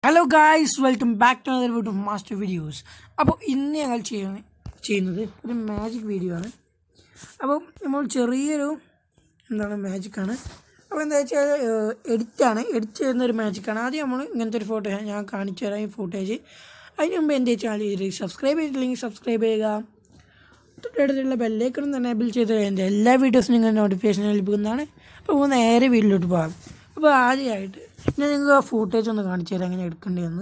hello guys welcome back to another video master videos അപ്പോൾ ഇന്ന് ഞങ്ങൾ ചെയ്യുന്ന ചെയ്യുന്നത് ഒരു മാജിക് വീഡിയോ ആണ് അപ്പോൾ നമ്മൾ ചെറിയൊരു എന്താണ് മാജിക്കാണ് അപ്പോൾ എന്താ വെച്ചാൽ എഡിറ്റാണ് എഡിറ്റ് ചെയ്യുന്ന ഒരു മാജിക്കാണ് ആദ്യം നമ്മൾ ഇങ്ങനത്തെ ഒരു ഫോട്ടോ ഞാൻ കാണിച്ചു തരാം ഈ ഫുട്ടേജ് അതിന് മുമ്പ് എൻ്റെ ചാനൽ സബ്സ്ക്രൈബ് ചെയ്തിട്ടില്ലെങ്കിൽ സബ്സ്ക്രൈബ് ചെയ്യുക തൊട്ടടുത്തുള്ള ബെല്ലേക്കണം തന്നെ എനേബിൾ ചെയ്ത് എൻ്റെ എല്ലാ വീഡിയോസും നിങ്ങൾ നോട്ടിഫിക്കേഷൻ ലഭിക്കുന്നതാണ് അപ്പോൾ നമുക്ക് നേരെ വീട്ടിലോട്ട് പോകാം അപ്പോൾ ആദ്യമായിട്ട് ഞാൻ നിങ്ങൾക്ക് ആ ഫൂട്ടേജ് ഒന്ന് കാണിച്ചു തരാം എങ്ങനെ എടുക്കേണ്ടതെന്ന്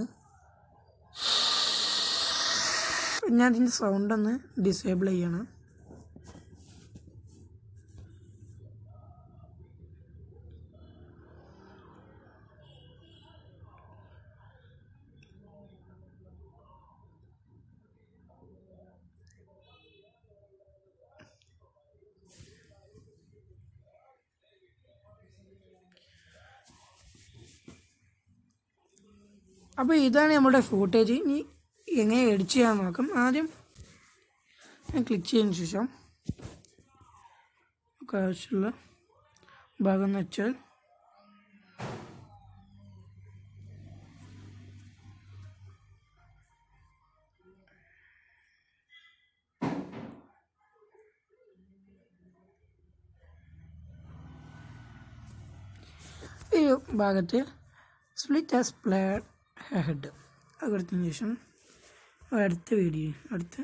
ഞാൻ ഇതിൻ്റെ സൗണ്ട് ഒന്ന് ഡിസേബിൾ ചെയ്യണം അപ്പോൾ ഇതാണ് നമ്മുടെ ഫൂട്ടേജ് ഇനി എങ്ങനെ എഡിറ്റ് ചെയ്യാൻ നോക്കാം ആദ്യം ഞാൻ ക്ലിക്ക് ചെയ്തതിന് ശേഷം നമുക്ക് ആവശ്യമുള്ള ഭാഗം എന്ന് വെച്ചാൽ ഈ ഭാഗത്ത് സ്പ്ലിറ്റ് ആസ് പ്ലെയർ ഹെഡ് അത് കൊടുത്തതിന് ശേഷം അടുത്ത വീഡിയോ അടുത്ത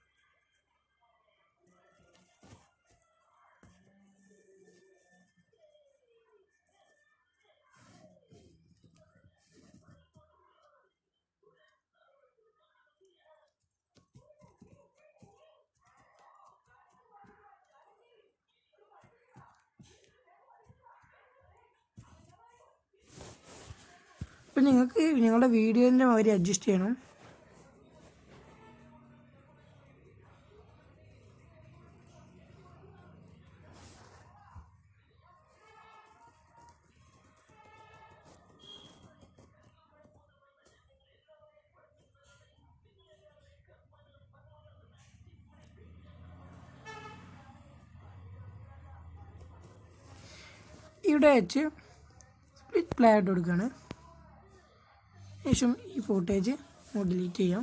അപ്പം നിങ്ങൾക്ക് നിങ്ങളുടെ വീഡിയോൻ്റെ മാതിരി അഡ്ജസ്റ്റ് ചെയ്യണം ഇവിടെ വെച്ച് സ്പ്ലിറ്റ് പ്ലേ ആയിട്ട് കൊടുക്കുകയാണ് ശേഷം ഈ ഫോട്ടേജ് ഡിലീറ്റ് ചെയ്യാം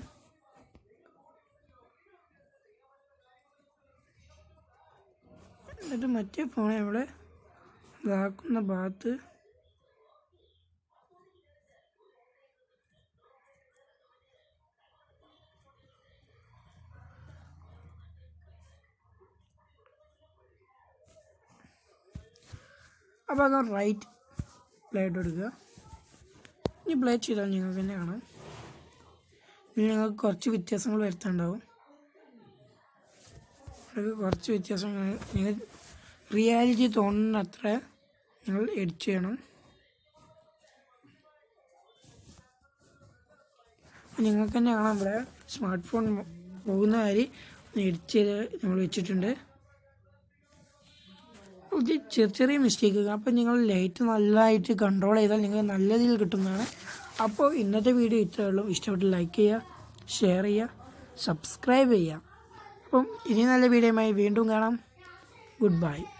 എന്നിട്ട് മറ്റേ ഫോൺ ഇവിടെ ഇതാക്കുന്ന ഭാഗത്ത് അപ്പോൾ അത് റൈറ്റ് പ്ലേ ആയിട്ട് കൊടുക്കുക ഇനി പ്ലേ ചെയ്താൽ നിങ്ങൾക്ക് തന്നെ കാണാം ഇതിൽ നിങ്ങൾക്ക് കുറച്ച് വ്യത്യാസങ്ങൾ വരുത്താനുണ്ടാവും അതൊക്കെ കുറച്ച് വ്യത്യാസങ്ങൾ നിങ്ങൾ റിയാലിറ്റി തോന്നുന്ന അത്ര നിങ്ങൾ എഡിറ്റ് ചെയ്യണം നിങ്ങൾക്ക് തന്നെ കാണാം ഇവിടെ സ്മാർട്ട് ഫോൺ പോകുന്ന കാര്യം എഡിറ്റ് ചെയ്ത് നമ്മൾ വെച്ചിട്ടുണ്ട് ഇത് ചെറിയ ചെറിയ മിസ്റ്റേക്ക് അപ്പോൾ നിങ്ങൾ ലൈറ്റ് നല്ലതായിട്ട് കൺട്രോൾ ചെയ്താൽ നിങ്ങൾക്ക് നല്ല രീതിയിൽ കിട്ടുന്നതാണ് അപ്പോൾ ഇന്നത്തെ വീഡിയോ ഇത്രയേ ഉള്ളൂ ഇഷ്ടപ്പെട്ട് ലൈക്ക് ചെയ്യുക ഷെയർ ചെയ്യുക സബ്സ്ക്രൈബ് ചെയ്യുക അപ്പം ഇനി നല്ല വീഡിയോയുമായി വീണ്ടും കാണാം ഗുഡ് ബൈ